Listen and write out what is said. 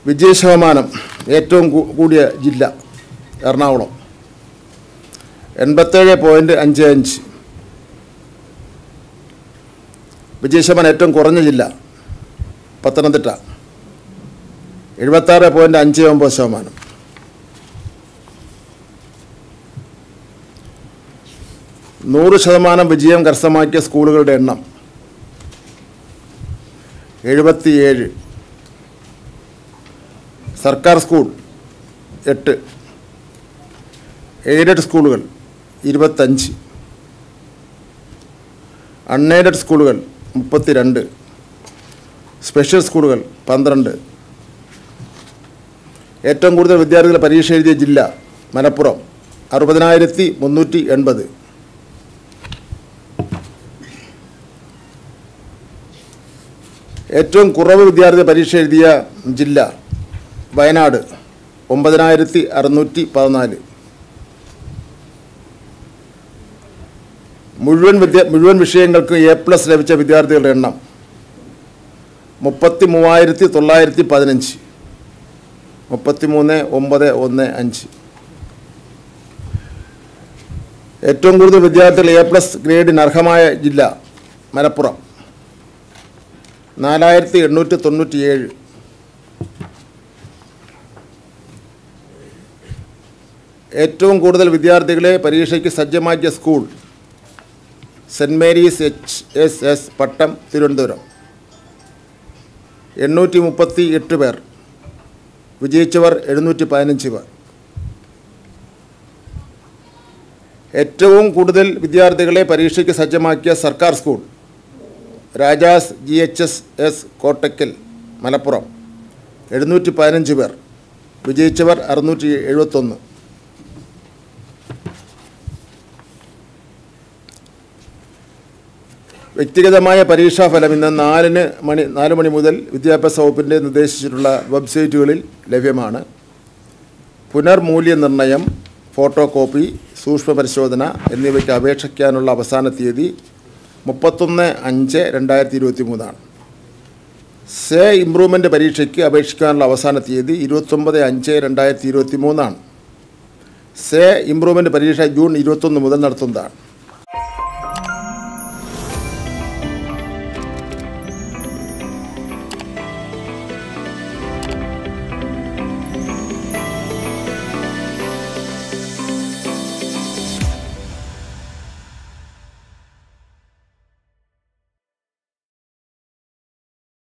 വിജയശതമാനം ഏറ്റവും കൂ- കൂടിയ ജില്ല എറണാകുളം എൺപത്തേഴ് പോയിൻറ്റ് അഞ്ച് അഞ്ച് വിജയശതമാനം ഏറ്റവും കുറഞ്ഞ ജില്ല പത്തനംതിട്ട എഴുപത്താറ് പോയിൻറ്റ് അഞ്ച് ഒമ്പത് ശതമാനം നൂറ് ശതമാനം വിജയം കരസ്ഥമാക്കിയ സ്കൂളുകളുടെ എണ്ണം എഴുപത്തിയേഴ് സർക്കാർ സ്കൂൾ എട്ട് എയ്ഡഡ് സ്കൂളുകൾ ഇരുപത്തഞ്ച് അൺഎയ്ഡഡ് സ്കൂളുകൾ മുപ്പത്തിരണ്ട് സ്പെഷ്യൽ സ്കൂളുകൾ പന്ത്രണ്ട് ഏറ്റവും കൂടുതൽ വിദ്യാർത്ഥികൾ പരീക്ഷ എഴുതിയ ജില്ല മലപ്പുറം അറുപതിനായിരത്തി മുന്നൂറ്റി എൺപത് ഏറ്റവും കുറവ് വിദ്യാർത്ഥി പരീക്ഷ എഴുതിയ ജില്ല വയനാട് ഒമ്പതിനായിരത്തി അറുന്നൂറ്റി പതിനാല് മുഴുവൻ വിദ്യ മുഴുവൻ വിഷയങ്ങൾക്ക് എ പ്ലസ് ലഭിച്ച വിദ്യാർത്ഥികളുടെ എണ്ണം മുപ്പത്തി മൂവായിരത്തി തൊള്ളായിരത്തി പതിനഞ്ച് മുപ്പത്തി മൂന്ന് ഒമ്പത് ഒന്ന് അഞ്ച് ഏറ്റവും കൂടുതൽ വിദ്യാർത്ഥികൾ എ പ്ലസ് ഗ്രേഡിന് അർഹമായ ജില്ല മലപ്പുറം നാലായിരത്തി എണ്ണൂറ്റി തൊണ്ണൂറ്റി ഏഴ് ഏറ്റവും കൂടുതൽ വിദ്യാർത്ഥികളെ പരീക്ഷയ്ക്ക് സജ്ജമാക്കിയ school saint Mary's H S S Pattom Thiruvananthapuram എണ്ണൂറ്റി മുപ്പത്തി എട്ട് പേർ വിജയിച്ചവർ എഴുന്നൂറ്റി പതിനഞ്ച് പേർ ഏറ്റവും കൂടുതൽ വിദ്യാർത്ഥികളെ പരീക്ഷയ്ക്ക് സജ്ജമാക്കിയ സർക്കാർ school Rajas G H S S Kottakkal Malappuram എഴുന്നൂറ്റി പതിനഞ്ച് പേർ വിജയിച്ചവർ അറുന്നൂറ്റി എഴുപത്തൊന്ന് വ്യക്തിഗതമായ പരീക്ഷാഫലം ഇന്ന് നാലിന് മണി നാല് മണി മുതൽ വിദ്യാഭ്യാസ വകുപ്പിൻ്റെ നിർദ്ദേശിച്ചിട്ടുള്ള വെബ്സൈറ്റുകളിൽ ലഭ്യമാണ് പുനർമൂല്യനിർണ്ണയം ഫോട്ടോ കോപ്പി സൂക്ഷ്മ പരിശോധന എന്നിവയ്ക്ക് അപേക്ഷിക്കാനുള്ള അവസാന തീയതി മുപ്പത്തൊന്ന് അഞ്ച് രണ്ടായിരത്തി ഇരുപത്തി മൂന്നാണ് സേ ഇംപ്രൂവ്മെൻ്റ് പരീക്ഷയ്ക്ക് അപേക്ഷിക്കാനുള്ള അവസാന തീയതി ഇരുപത്തൊമ്പത് അഞ്ച് രണ്ടായിരത്തി ഇരുപത്തി മൂന്നാണ് സേ ഇംപ്രൂവ്മെൻ്റ് പരീക്ഷ ജൂൺ ഇരുപത്തൊന്ന് മുതൽ നടത്തുന്നതാണ്